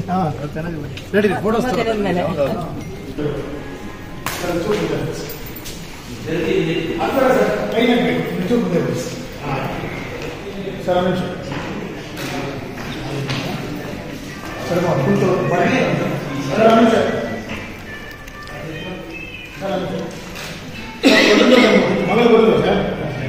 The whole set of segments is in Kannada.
ಹಾಂ ಚೆನ್ನಾಗಿ ರೆಡಿ ಫೋಟೋಸ್ ಮೇಲೆ ಸರ್ ನಿಮಿಷ ಸರ್ ಕುಂತು ಬನ್ನಿ ಸರ್ ನಿಮಿಷ ಸರ್ ಮಗ ಬರೋದು ಸರ್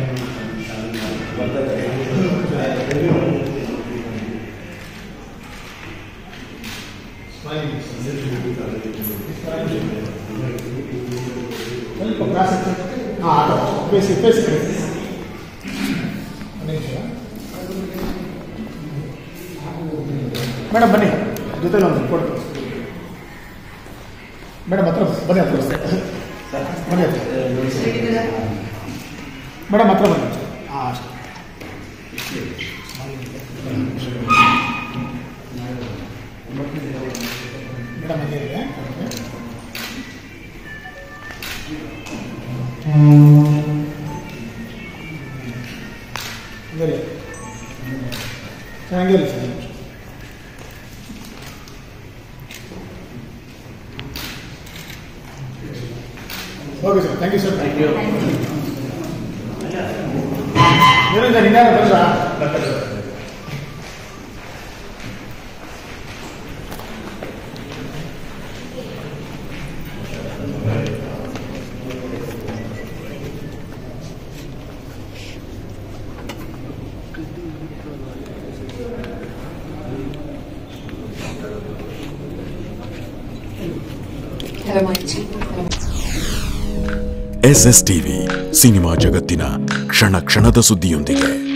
ಸ್ವಲ್ಪ ಕ್ಲಾಸ್ ಹಾಂ ಬೇಸಿ ಬೇಸಿ ಮೇಡಮ್ ಬನ್ನಿ ಜೊತೆಲಿ ಒಂದು ಕೊಡ್ತು ಮೇಡಮ್ ಹತ್ರ ಬನ್ನಿ ಹತ್ರ ಬನ್ನಿ ಹತ್ರ ಮೇಡಮ್ ಹತ್ರ ಬನ್ನಿ ಹಾಂ ಅಷ್ಟೇ ಮೇಡಮ್ ಹಂಗೆ ಇದೆ ಹಂಗೆ ಹಂಗೆ ಇರಲಿ sir okay sir thank you sir thank you Niranjan ಇನ್ಯಾರು ಬಂದ್ರಾ Have a mic. S S TV cinema ಜಗತ್ತಿನ ಕ್ಷಣ ಕ್ಷಣದ ಸುದ್ದಿಯೊಂದಿಗೆ